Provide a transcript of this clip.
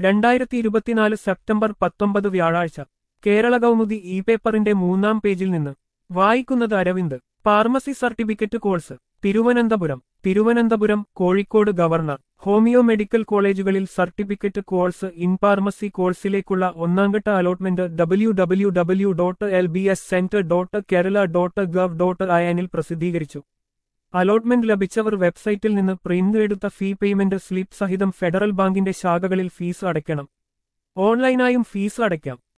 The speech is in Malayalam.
രണ്ടായിരത്തി ഇരുപത്തിനാല് സെപ്റ്റംബർ പത്തൊമ്പത് വ്യാഴാഴ്ച കേരള കൗമുദി ഇ പേപ്പറിന്റെ മൂന്നാം പേജിൽ നിന്ന് വായിക്കുന്നത് Aravind pharmacy certificate course Thiruvananthapuram Thiruvananthapuram Kozhikode governor homoeo medical കോളേജുകളിൽ സർട്ടിഫിക്കറ്റ് കോഴ്സ് ഇൻ ഫാർമസി കോഴ്സിലേക്കുള്ള ഒന്നാംഘട്ട allotment W W W dot L B S centre dot Kerala dot gov dot അയനിൽ പ്രസിദ്ധീകരിച്ചു അലോട്ട്മെന്റ് ലഭിച്ചവർ വെബ്സൈറ്റിൽ നിന്ന് പ്രിന്റ് എടുത്ത ഫീ പേയ്മെന്റ് സ്ലിപ്പ് സഹിതം ഫെഡറൽ ബാങ്കിന്റെ ശാഖകളിൽ ഫീസ് അടയ്ക്കണം ഓൺലൈനായും ഫീസ് അടയ്ക്കാം